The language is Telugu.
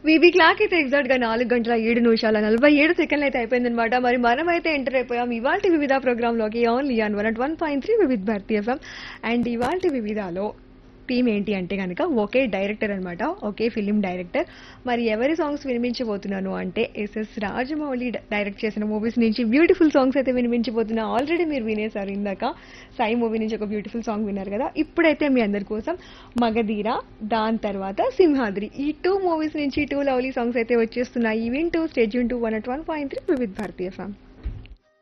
వీబీ క్లాక్ అయితే ఎగ్జాక్ట్ గా నాలుగు గంటల ఏడు నిమిషాల నలభై ఏడు సెకండ్లు అయితే అయిపోయిందనమాట మరి మనమైతే ఎంటర్ అయిపోయాం ఇవాళ వివిధ ప్రోగ్రామ్ లోకి only on one one point three Vividh Bharati FM and ఇవాళ వివిధలో థీమ్ ఏంటి అంటే కనుక ఒకే డైరెక్టర్ అనమాట ఒకే ఫిలిం డైరెక్టర్ మరి ఎవరి సాంగ్స్ వినిపించబోతున్నాను అంటే ఎస్ఎస్ రాజమౌళి డ- డైరెక్ట్ చేసిన మూవీస్ నుంచి బ్యూటిఫుల్ సాంగ్స్ అయితే వినిపించబోతున్నా ఆల్రెడీ మీరు వినేశారు ఇందాక సాయి మూవీ నుంచి ఒక బ్యూటిఫుల్ సాంగ్ విన్నారు కదా ఇప్పుడైతే మీ అందరి కోసం మగధీర దాని తర్వాత సింహాద్రి ఈ టూ మూవీస్ నుంచి టూ లవ్లీ సాంగ్స్ అయితే వచ్చేస్తున్నాయి వింటూ స్టేజ్ టు one at one point three Vividh Bharati ఫ్యామ్